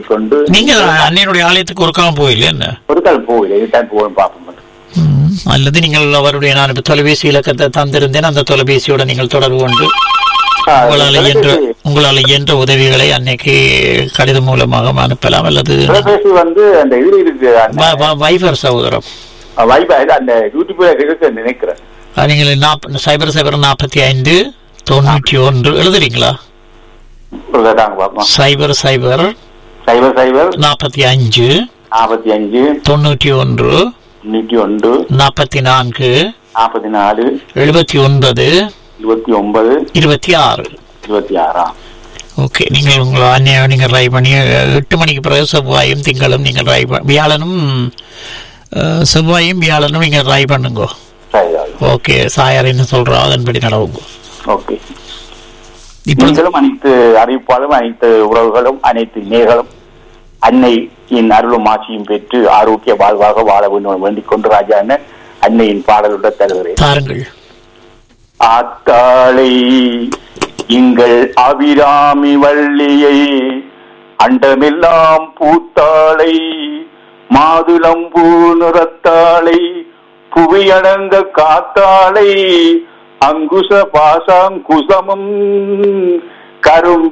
வேண்டிக் கொண்டு நீங்க அன்னையனுடைய ஆலயத்துக்கு ஒருக்காம போயில்லை என்ன ஒரு கால் போகல ரிட்டர்ன் போகணும் பார்ப்போம் ம், அல்லது நீங்கள் அவருடைய நான் இப்ப தொலைபேசி இலக்கத்தை தந்திருந்தேன் அந்த தொலைபேசியோட நீங்கள் தொடர்பு கொண்டு ஆ, உங்களால் இயன்ற தொலைபேசி- உங்களால் இயன்ற உதவிகளை அன்னைக்கு கடிதம் மூலமாக அனுப்பலாம் அல்லது தொலைபேசி வந்து அந்த இது இருக்கு அந்த வ- வ- வைபர் சகோதரம் வைபை அந்த யூடியூப்ல இருக்கு நினைக்கிறேன் அது நீங்கள் நாப்ப- சைபர் சைபர் நாற்பத்தி ஐந்து தொண்ணூற்றி ஒன்று எழுதுறீங்களா சொல்லுறாங்க பார்ப்போம் சைபர் சைபர் சைபர் சைபர் நாற்பத்தி அஞ்சு நாற்பத்தி அஞ்சு தொண்ணூற்றி ஒன்று தொண்ணூற்றி ஒன்று நாற்பத்தி நான்கு நாற்பத்தி நாலு எழுபத்தி ஒன்பது இருபத்தி ஒன்பது இருபத்தி ஆறு இருபத்தி ஆறாம் ஓகே நீங்கள் உங்களை அன்னைய நீங்கள் ட்ரை பண்ணி அஹ், எட்டு மணிக்கு பிறகு செவ்வாயும் திங்களும் நீங்கள் ட்ரை பண்ண வியாழனும் அஹ், செவ்வாயும் வியாழனும் நீங்கள் ட்ரை பண்ணுங்க சரி ஓகே சாயார் என்ன சொல்றா அதன்படி நடவுங்க ஓகே இப்போ நீங்களும் அனைத்து அறிவிப்பாளரும் அனைத்து உறவுகளும் அனைத்து நேர்களும் அன்னையின் அருளும் ஆட்சியும் பெற்று ஆரோக்கிய வாழ்வாக வாழ வேண்டும் என வேண்டிக் கொண்டு ராஜா என்ன அன்னையின் பாடலுடன் தருகிறேன் தாருங்கள் ஆத்தாளை எங்கள் அபிராமி வள்ளியை அண்டமெல்லாம் பூத்தாளை மாதுளம் பூ நிறத்தாளை புவியடங்க காத்தாளை அங்குச பாசாங்குசமும் கரும்